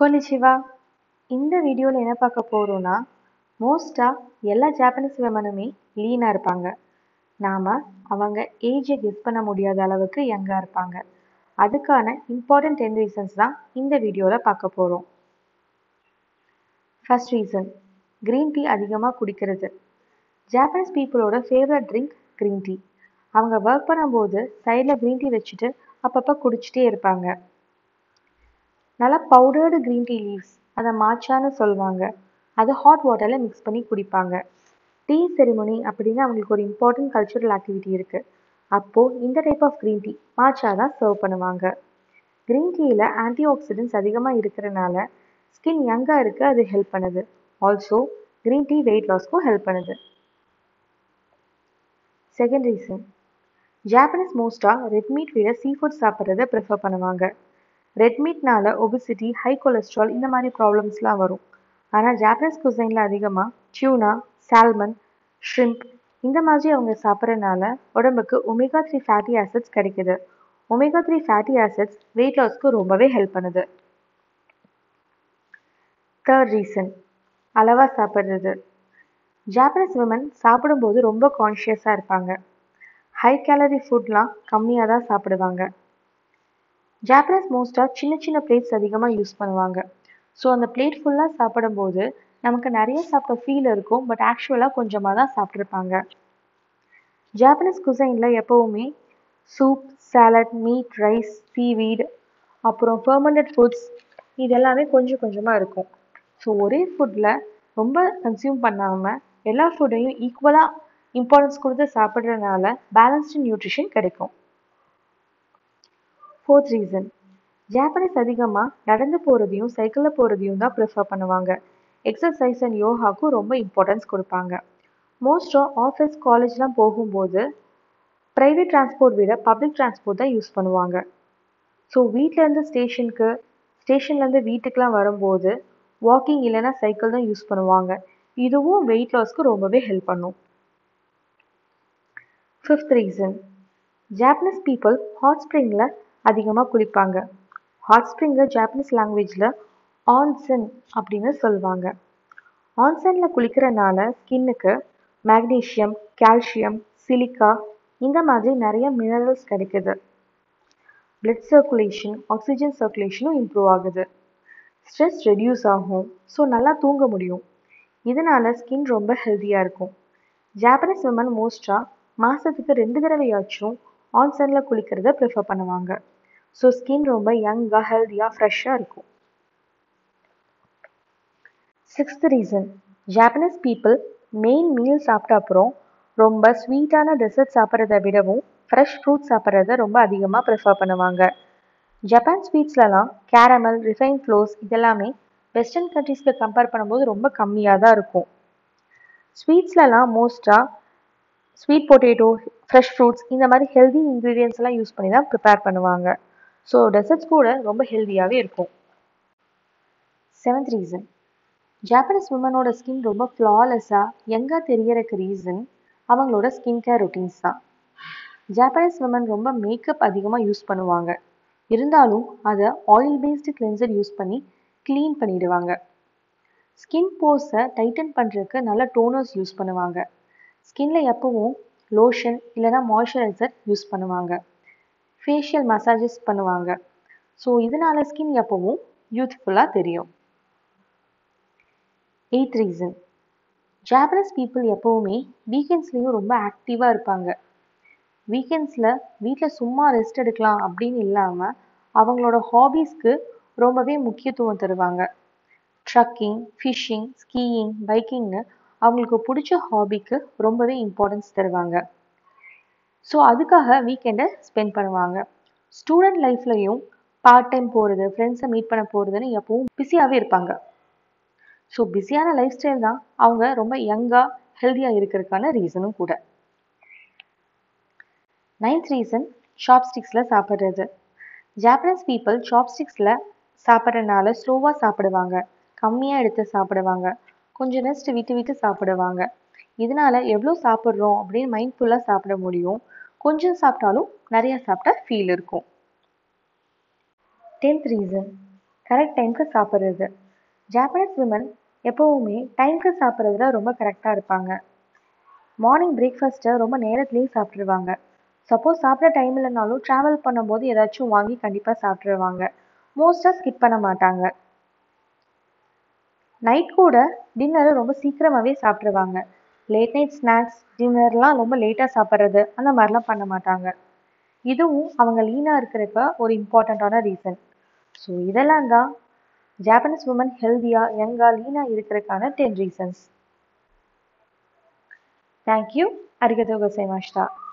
கொனிச்சிவா இந்த வீடியோவில் என்ன பார்க்க போகிறோன்னா மோஸ்ட்டாக எல்லா ஜாப்பனீஸ் விமனுமே லீனாக இருப்பாங்க நாம் அவங்க ஏஜை கெஸ் பண்ண முடியாத அளவுக்கு யங்காக இருப்பாங்க அதுக்கான இம்பார்ட்டன்ட் டென் ரீசன்ஸ் தான் இந்த வீடியோவில் பார்க்க போகிறோம் ஃபர்ஸ்ட் ரீசன் க்ரீன் டீ அதிகமாக குடிக்கிறது ஜாப்பனீஸ் பீப்புளோட ஃபேவரட் ட்ரிங்க் க்ரீன் டீ அவங்க ஒர்க் பண்ணும்போது சைடில் க்ரீன் டீ வச்சுட்டு அப்பப்போ குடிச்சிட்டே இருப்பாங்க நல்லா பவுடர்டு க்ரீன் டீ லீவ்ஸ் அதை மாச்சான்னு சொல்லுவாங்க அதை ஹாட் வாட்டரில் மிக்ஸ் பண்ணி குடிப்பாங்க டீ செரிமனி அப்படின்னு அவங்களுக்கு ஒரு இம்பார்ட்டன்ட் கல்ச்சுரல் ஆக்டிவிட்டி இருக்குது அப்போது இந்த type of green tea matcha தான் சர்வ் பண்ணுவாங்க க்ரீன் டீயில் ஆன்டி ஆக்சிடென்ட்ஸ் அதிகமாக இருக்கிறனால ஸ்கின் யங்காக இருக்க அது ஹெல்ப் பண்ணுது ஆல்சோ க்ரீன் டீ வெயிட் லாஸ்க்கும் ஹெல்ப் பண்ணுது செகண்ட் ரீசன் ஜாப்பனீஸ் மோஸ்ட்டாக ரெட் மீட் விட சீ ஃபுட் சாப்பிட்றத ப்ரிஃபர் பண்ணுவாங்க ரெட் மீட்னால ஒபிசிட்டி ஹை கொலஸ்ட்ரால் இந்த மாதிரி ப்ராப்ளம்ஸ்லாம் வரும் ஆனால் ஜாப்பனீஸ் குசைனில் அதிகமாக டியூனா சால்மன் ஷ்ரிம்ப் இந்த மாதிரி அவங்க சாப்பிட்றதுனால உடம்புக்கு ஒமேகா த்ரீ ஃபேட்டி ஆசிட்ஸ் கிடைக்குது omega three fatty acids weight லாஸ்க்கு ரொம்பவே ஹெல்ப் பண்ணுது தேர்ட் ரீசன் அளவாக சாப்பிட்றது ஜாப்பனீஸ் விமன் சாப்பிடும்போது ரொம்ப கான்ஷியஸாக இருப்பாங்க ஹை கேலரி ஃபுட்லாம் கம்மியாக தான் சாப்பிடுவாங்க ஜாப்பனீஸ் மோஸ்ட்டாக சின்ன சின்ன பிளேட்ஸ் அதிகமாக யூஸ் பண்ணுவாங்க ஸோ அந்த பிளேட் ஃபுல்லாக சாப்பிடும்போது நமக்கு நிறைய சாப்பிட்ட ஃபீல் இருக்கும் பட் ஆக்சுவலாக கொஞ்சமாக தான் சாப்பிட்ருப்பாங்க ஜாப்பனீஸ் குசைனில் எப்போவுமே soup salad meat rice seaweed அப்புறம் ஃபர்மெண்டட் ஃபுட்ஸ் இது எல்லாமே கொஞ்சம் கொஞ்சமாக இருக்கும் ஸோ ஒரே ஃபுட்டில் ரொம்ப கன்சியூம் பண்ணாமல் எல்லா ஃபுட்டையும் ஈக்குவலாக இம்பார்ட்டன்ஸ் கொடுத்து சாப்பிட்றதுனால பேலன்ஸ்டு நியூட்ரிஷன் கிடைக்கும் ஃபோர்த் ரீசன் ஜாப்பனீஸ் அதிகமாக நடந்து போகிறதையும் சைக்கிளில் போகிறதையும் தான் ப்ரிஃபர் பண்ணுவாங்க எக்ஸசைஸ் அண்ட் யோகாவுக்கும் ரொம்ப இம்பார்ட்டன்ஸ் கொடுப்பாங்க மோஸ்ட்டாக ஆஃபீஸ் காலேஜ்லாம் போகும்போது ப்ரைவேட் டிரான்ஸ்போர்ட் விட பப்ளிக் டிரான்ஸ்போர்ட் தான் யூஸ் பண்ணுவாங்க ஸோ வீட்டிலேருந்து ஸ்டேஷனுக்கு ஸ்டேஷன்லேருந்து வீட்டுக்கெலாம் வரும்போது வாக்கிங் இல்லைன்னா சைக்கிள் தான் யூஸ் பண்ணுவாங்க இதுவும் வெயிட் லாஸ்க்கு ரொம்பவே ஹெல்ப் பண்ணும் fifth reason Japanese people hot ஸ்ப்ரிங்கில் அதிகமாக குளிப்பாங்க ஹாட் ஸ்ப்ரிங்கை ஜாப்பனீஸ் லாங்குவேஜில் ஆன்சன் அப்படின்னு சொல்லுவாங்க ஆன்சனில் குளிக்கிறனால ஸ்கின்னுக்கு மேக்னீஷியம் கால்சியம் சிலிக்கா இந்த மாதிரி நிறைய மினரல்ஸ் கிடைக்குது பிளட் சர்க்குலேஷன் ஆக்சிஜன் சர்க்குலேஷனும் இம்ப்ரூவ் ஆகுது ஸ்ட்ரெஸ் ரெடியூஸ் ஆகும் ஸோ நல்லா தூங்க முடியும் இதனால ஸ்கின் ரொம்ப ஹெல்த்தியாக இருக்கும் ஜாப்பனீஸ் விமன் மோஸ்ட்டாக மாதத்துக்கு ரெண்டு தடவையாச்சும் ஆன்சனில் குளிக்கிறத ப்ரிஃபர் பண்ணுவாங்க ஸோ ஸ்கின் ரொம்ப யங்காக ஹெல்த்தியாக ஃப்ரெஷ்ஷாக இருக்கும் sixth reason Japanese people main meal சாப்பிட்ட அப்புறம் ரொம்ப ஸ்வீட்டான டெசர்ட் சாப்பிட்றத விடவும் ஃப்ரெஷ் ஃப்ரூட் சாப்பிட்றத ரொம்ப அதிகமாக ப்ரிஃபர் பண்ணுவாங்க ஜப்பான் ஸ்வீட்ஸ்லலாம் கேரமல் ரிஃபைன் ஃப்ளோர்ஸ் இதெல்லாமே வெஸ்டர்ன் கண்ட்ரீஸில் கம்பேர் பண்ணும்போது ரொம்ப கம்மியாக தான் இருக்கும் ஸ்வீட்ஸ்லலாம் மோஸ்ட்டாக ஸ்வீட் பொட்டேட்டோ ஃப்ரெஷ் ஃப்ரூட்ஸ் இந்த மாதிரி ஹெல்தி இன்க்ரீடியன்ஸ் எல்லாம் யூஸ் பண்ணி தான் ப்ரிப்பேர் பண்ணுவாங்க ஸோ டெசர்ட்ஸ் கூட ரொம்ப ஹெல்த்தியாகவே இருக்கும் செவன்த் ரீசன் ஜாப்பனீஸ் உமனோட ஸ்கின் ரொம்ப ஃப்ளாலெஸ்ஸாக யங்காக தெரியறதுக்கு ரீசன் அவங்களோட ஸ்கின் கேர் ரொட்டீன்ஸ் தான் ஜாப்பனீஸ் உமன் ரொம்ப மேக்கப் அதிகமாக யூஸ் பண்ணுவாங்க இருந்தாலும் அதை ஆயில் பேஸ்டு கிளென்சர் யூஸ் பண்ணி க்ளீன் பண்ணிடுவாங்க ஸ்கின் போஸை டைட்டன் பண்ணுறதுக்கு நல்ல டோனர்ஸ் யூஸ் பண்ணுவாங்க ஸ்கின்ல எப்பவும் லோஷன் இல்லைனா மாய்ஸ்சரைசர் யூஸ் பண்ணுவாங்க ஃபேஷியல் மசாஜஸ் பண்ணுவாங்க ஸோ இதனால ஸ்கின் எப்பவும் யூத்ஃபுல்லாக தெரியும் எயித் ரீசன் ஜாப்பனீஸ் பீப்புள் எப்போவுமே வீக்கெண்ட்ஸ்லேயும் ரொம்ப ஆக்டிவாக இருப்பாங்க வீக்கெண்ட்ஸில் வீட்டில் சும்மா ரெஸ்ட் எடுக்கலாம் அப்படின்னு இல்லாமல் அவங்களோட ஹாபீஸ்க்கு ரொம்பவே முக்கியத்துவம் தருவாங்க ட்ரக்கிங் ஃபிஷ்ஷிங் ஸ்கீயிங் பைக்கிங்னு அவங்களுக்கு பிடிச்ச ஹாபிக்கு ரொம்பவே இம்பார்ட்டன்ஸ் தருவாங்க ஸோ அதுக்காக வீக்கெண்டை ஸ்பெண்ட் பண்ணுவாங்க ஸ்டூடெண்ட் லைஃப்லையும் பார்ட் டைம் போகிறது ஃப்ரெண்ட்ஸை மீட் பண்ண போகிறதுன்னு எப்பவும் பிஸியாகவே இருப்பாங்க ஸோ பிஸியான லைஃப் ஸ்டைல் தான் அவங்க ரொம்ப யங்காக ஹெல்த்தியாக இருக்கிறதுக்கான ரீசனும் கூட நைன்த் ரீசன் சாப்ஸ்டிக்ஸில் சாப்பிட்றது ஜாப்பனீஸ் பீப்புள் சாப்ஸ்டிக்ஸில் சாப்பிட்றதுனால ஸ்லோவாக சாப்பிடுவாங்க கம்மியாக எடுத்து சாப்பிடுவாங்க கொஞ்சம் ரெஸ்ட் விட்டு விட்டு சாப்பிடுவாங்க இதனால எவ்வளோ சாப்பிட்றோம் அப்படின்னு மைண்ட்ஃபுல்லாக சாப்பிட முடியும் கொஞ்சம் சாப்பிட்டாலும் நிறைய சாப்பிட்டா ஃபீல் இருக்கும் டென்த் ரீசன் கரெக்ட் டைம்க்கு சாப்பிட்றது ஜாப்பனீஸ் விமன் எப்போவுமே டைம்க்கு சாப்பிட்றதுல ரொம்ப கரெக்டாக இருப்பாங்க மார்னிங் பிரேக்ஃபாஸ்ட்டை ரொம்ப நேரத்துலேயே சாப்பிட்ருவாங்க சப்போஸ் சாப்பிட டைம் இல்லைனாலும் ட்ராவல் பண்ணும்போது ஏதாச்சும் வாங்கி கண்டிப்பாக சாப்பிட்ருவாங்க மோஸ்ட்டாக ஸ்கிப் பண்ண மாட்டாங்க நைட் கூட டின்னரை ரொம்ப சீக்கிரமாகவே சாப்பிட்ருவாங்க லேட் நைட் ஸ்நாக்ஸ் டின்னர்லாம் ரொம்ப லேட்டாக சாப்பிட்றது அந்த மாதிரிலாம் பண்ண மாட்டாங்க இதுவும் அவங்க லீனாக இருக்கிறப்ப ஒரு இம்பார்ட்டண்ட்டான ரீசன் ஸோ இதெல்லாம் தான் ஜாப்பனீஸ் உமன் ஹெல்த்தியாக யங்காக லீனாக இருக்கிறதுக்கான டென் ரீசன்ஸ் தேங்க்யூ அரிகதோ கோசைமாஷ்டா